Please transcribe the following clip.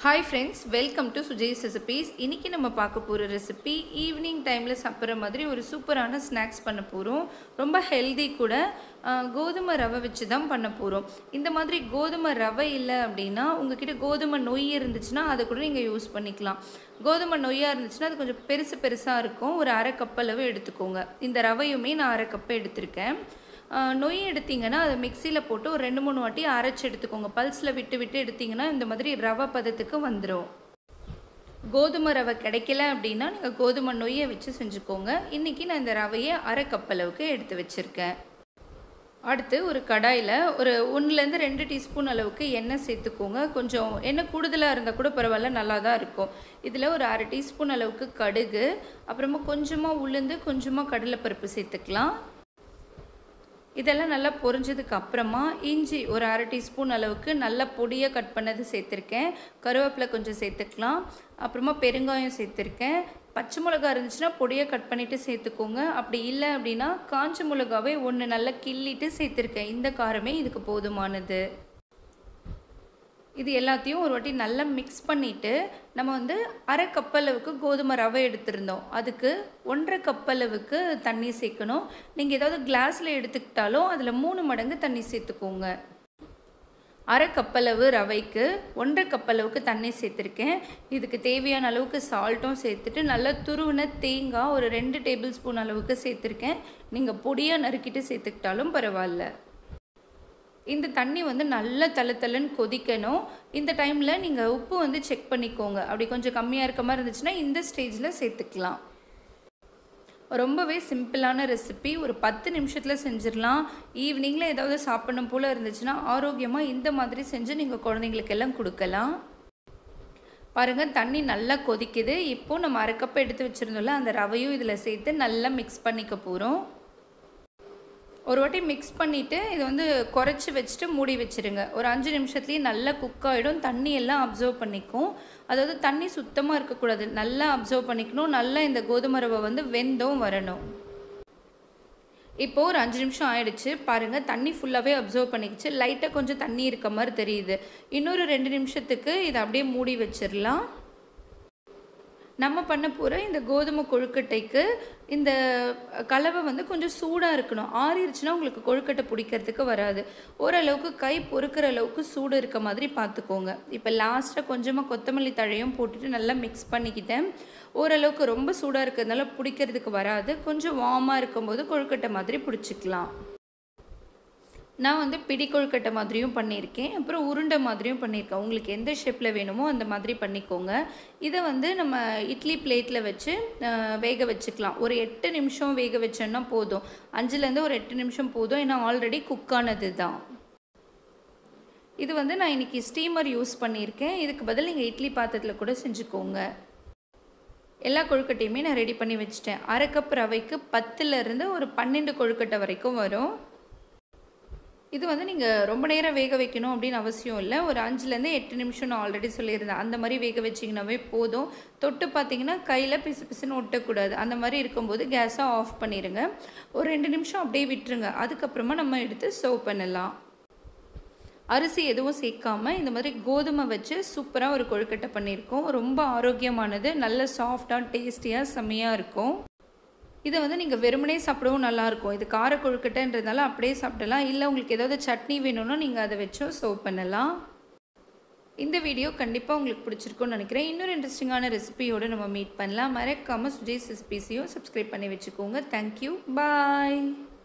hi friends welcome to Sujay's recipes இன்றைக்கி நம்ம பார்க்க போகிற ரெசிபி ஈவினிங் டைமில் சாப்பிட்ற மாதிரி ஒரு சூப்பரான ஸ்நாக்ஸ் பண்ண போகிறோம் ரொம்ப ஹெல்தி கூட ஆஹ், கோதுமை ரவை வச்சு தான் பண்ண போகிறோம் இந்த மாதிரி கோதுமை ரவை இல்லை அப்படின்னா உங்ககிட்ட கோதுமை நொய் இருந்துச்சுன்னா அதை கூட நீங்கள் யூஸ் பண்ணிக்கலாம் கோதுமை நொய்யாக இருந்துச்சுன்னா அது கொஞ்சம் பெருசு பெருசாக இருக்கும் ஒரு அரை கப் அளவு எடுத்துக்கோங்க இந்த ரவையுமே நான் அரை கப்பு எடுத்திருக்கேன் ஆஹ் நொய் எடுத்தீங்கன்னா அதை மிக்சியில் போட்டு ஒரு ரெண்டு மூணு வாட்டி அரைச்சி எடுத்துக்கோங்க பல்ஸில் விட்டு விட்டு எடுத்தீங்கன்னா இந்த மாதிரி ரவை பதத்துக்கு வந்துடும் கோதுமை ரவை கிடைக்கல அப்படின்னா நீங்கள் கோதுமை நொய்யை வச்சு செஞ்சுக்கோங்க இன்றைக்கி நான் இந்த ரவையை அரை கப் அளவுக்கு எடுத்து வச்சுருக்கேன் அடுத்து ஒரு கடாயில் ஒரு ஒன்றுலேருந்து ரெண்டு டீஸ்பூன் அளவுக்கு எண்ணெய் சேர்த்துக்கோங்க கொஞ்சம் எண்ணெய் கூடுதலாக இருந்தால் கூட பரவாயில்ல நல்லா தான் இருக்கும் இதில் ஒரு அரை டீஸ்பூன் அளவுக்கு கடுகு அப்புறமா கொஞ்சமாக உளுந்து கொஞ்சமாக கடலைப்பருப்பு சேர்த்துக்கலாம் இதெல்லாம் நல்லா பொரிஞ்சதுக்கு அப்புறமா இஞ்சி ஒரு அரை டீஸ்பூன் அளவுக்கு நல்ல பொடியாக கட் பண்ணது சேர்த்துருக்கேன் கருவேப்பிலை கொஞ்சம் சேர்த்துக்கலாம் அப்புறமா பெருங்காயம் சேர்த்துருக்கேன் பச்சை மிளகா இருந்துச்சுன்னா பொடியாக கட் பண்ணிவிட்டு சேர்த்துக்கோங்க அப்படி இல்லை அப்படின்னா காஞ்ச மிளகாவே ஒன்று நல்லா கிள்ளிட்டு சேர்த்துருக்கேன் இந்த காரமே இதுக்கு போதுமானது இது எல்லாத்தையும் ஒரு வாட்டி நல்லா மிக்ஸ் பண்ணிவிட்டு நம்ம வந்து அரை கப் அளவுக்கு கோதுமை ரவை எடுத்திருந்தோம் அதுக்கு ஒன்றரை கப் அளவுக்கு தண்ணி சேர்க்கணும் நீங்கள் ஏதாவது கிளாஸில் எடுத்துக்கிட்டாலும் அதில் மூணு மடங்கு தண்ணி சேர்த்துக்கோங்க அரை கப்பளவு ரவைக்கு ஒன்றரை கப்பளவுக்கு தண்ணி சேர்த்துருக்கேன் இதுக்கு தேவையான அளவுக்கு சால்ட்டும் சேர்த்துட்டு நல்லா துருவின தேங்காய் ஒரு ரெண்டு டேபிள் ஸ்பூன் அளவுக்கு சேர்த்துருக்கேன் நீங்கள் பொடியாக நறுக்கிட்டு சேர்த்துக்கிட்டாலும் பரவாயில்ல இந்த தண்ணி வந்து நல்லா தள தளன்னு கொதிக்கணும் இந்த டைமில் நீங்கள் உப்பு வந்து செக் பண்ணிக்கோங்க அப்படி கொஞ்சம் கம்மியாக இருக்க மாதிரி இருந்துச்சுன்னா இந்த ஸ்டேஜில் சேர்த்துக்கலாம் ரொம்பவே சிம்பிளான ரெசிபி ஒரு பத்து நிமிஷத்தில் செஞ்சிடலாம் ஈவினிங்கில் ஏதாவது சாப்பிடணும் போல் இருந்துச்சுன்னா ஆரோக்கியமாக இந்த மாதிரி செஞ்சு நீங்கள் குழந்தைங்களுக்கு எல்லாம் கொடுக்கலாம் பாருங்கள் தண்ணி நல்லா கொதிக்குது இப்போது நம்ம அரைக்கப்ப எடுத்து வச்சுருந்தோம்ல அந்த ரவையும் இதில் சேர்த்து நல்லா மிக்ஸ் பண்ணிக்க போகிறோம் ஒரு வாட்டி மிக்ஸ் பண்ணிவிட்டு இதை வந்து குறைச்சி வச்சுட்டு மூடி வச்சுருங்க ஒரு அஞ்சு நிமிஷத்துலேயே நல்லா குக் ஆகிடும் தண்ணி எல்லாம் அப்சர்வ் பண்ணிக்கும் அதாவது தண்ணி சுத்தமாக இருக்கக்கூடாது நல்லா அப்சர்வ் பண்ணிக்கணும் நல்லா இந்த கோதுமை ரவை வந்து வெந்தும் வரணும் இப்போது ஒரு அஞ்சு நிமிஷம் ஆயிடுச்சு பாருங்கள் தண்ணி ஃபுல்லாகவே அப்சர்வ் பண்ணிக்கிச்சு லைட்டாக கொஞ்சம் தண்ணி இருக்க மாதிரி தெரியுது இன்னொரு ரெண்டு நிமிஷத்துக்கு இதை அப்படியே மூடி வச்சிடலாம் நம்ம பண்ண போகிற இந்த கோதுமை கொழுக்கட்டைக்கு இந்த கலவை வந்து கொஞ்சம் சூடாக இருக்கணும் ஆறிடுச்சுன்னா உங்களுக்கு கொழுக்கட்டை பிடிக்கிறதுக்கு வராது ஓரளவுக்கு கை பொறுக்கிற அளவுக்கு சூடு இருக்க மாதிரி பார்த்துக்கோங்க இப்போ லாஸ்ட்டாக கொஞ்சமாக கொத்தமல்லி தழையும் போட்டுட்டு நல்லா மிக்ஸ் பண்ணிக்கிட்டேன் ஓரளவுக்கு ரொம்ப சூடாக இருக்கிறதுனால பிடிக்கிறதுக்கு வராது கொஞ்சம் வார்மாக இருக்கும்போது கொழுக்கட்டை மாதிரி பிடிச்சிக்கலாம் நான் வந்து பிடி கொழுக்கட்டை மாதிரியும் பண்ணியிருக்கேன் அப்புறம் உருண்டை மாதிரியும் பண்ணியிருக்கேன் உங்களுக்கு எந்த ஷேப்பில் வேணுமோ அந்த மாதிரி பண்ணிக்கோங்க இதை வந்து நம்ம இட்லி பிளேட்டில் வச்சு அஹ், வேக வச்சுக்கலாம் ஒரு எட்டு நிமிஷம் வேக வச்சோன்னா போதும் அஞ்சுலேருந்து ஒரு எட்டு நிமிஷம் போதும் ஏன்னா ஆல்ரெடி குக் ஆனது தான் இது வந்து நான் இன்றைக்கி ஸ்டீமர் யூஸ் பண்ணியிருக்கேன் இதுக்கு பதில் நீங்கள் இட்லி பாத்திரத்தில் கூட செஞ்சுக்கோங்க எல்லா கொழுக்கட்டையுமே நான் ரெடி பண்ணி வச்சுட்டேன் அரை கப் ரவைக்கு பத்துலேருந்து ஒரு பன்னெண்டு கொழுக்கட்டை வரைக்கும் வரும் இது வந்து நீங்கள் ரொம்ப நேரம் வேக வைக்கணும் அப்படின்னு அவசியம் இல்லை ஒரு அஞ்சுலேருந்து எட்டு நிமிஷம் நான் ஆல்ரெடி சொல்லியிருந்தேன் அந்த மாதிரி வேக வச்சிங்கனாவே போதும் தொட்டு பார்த்தீங்கன்னா கையில் பிசு பிசுன்னு ஒட்டக்கூடாது அந்த மாதிரி இருக்கும்போது கேஸை ஆஃப் பண்ணிடுங்க ஒரு ரெண்டு நிமிஷம் அப்படியே விட்டுருங்க அதுக்கப்புறமா நம்ம எடுத்து சர்வ் பண்ணலாம் அரிசி எதுவும் சேர்க்காம இந்த மாதிரி கோதுமை வச்சு சூப்பராக ஒரு கொழுக்கட்டை பண்ணியிருக்கோம் ரொம்ப ஆரோக்கியமானது நல்ல சாஃப்டாக டேஸ்டியாக செம்மையாக இருக்கும் இதை வந்து நீங்கள் வெறுமனே சாப்பிடவும் நல்லாயிருக்கும் இது கார கொழுக்கட்டைன்றதுனால அப்படியே சாப்பிடலாம் இல்லை உங்களுக்கு ஏதாவது சட்னி வேணும்னா நீங்கள் அதை வச்சும் சர்வ் பண்ணலாம் இந்த வீடியோ கண்டிப்பாக உங்களுக்கு பிடிச்சிருக்கும்னு நினைக்கிறேன் இன்னொரு இன்ட்ரெஸ்டிங்கான ரெசிபியோடு நம்ம மீட் பண்ணலாம் மறக்காமல் சுஜேஸ் ரெசிபிஸையும் சப்ஸ்கிரைப் பண்ணி வச்சுக்கோங்க தேங்க்யூ பாய்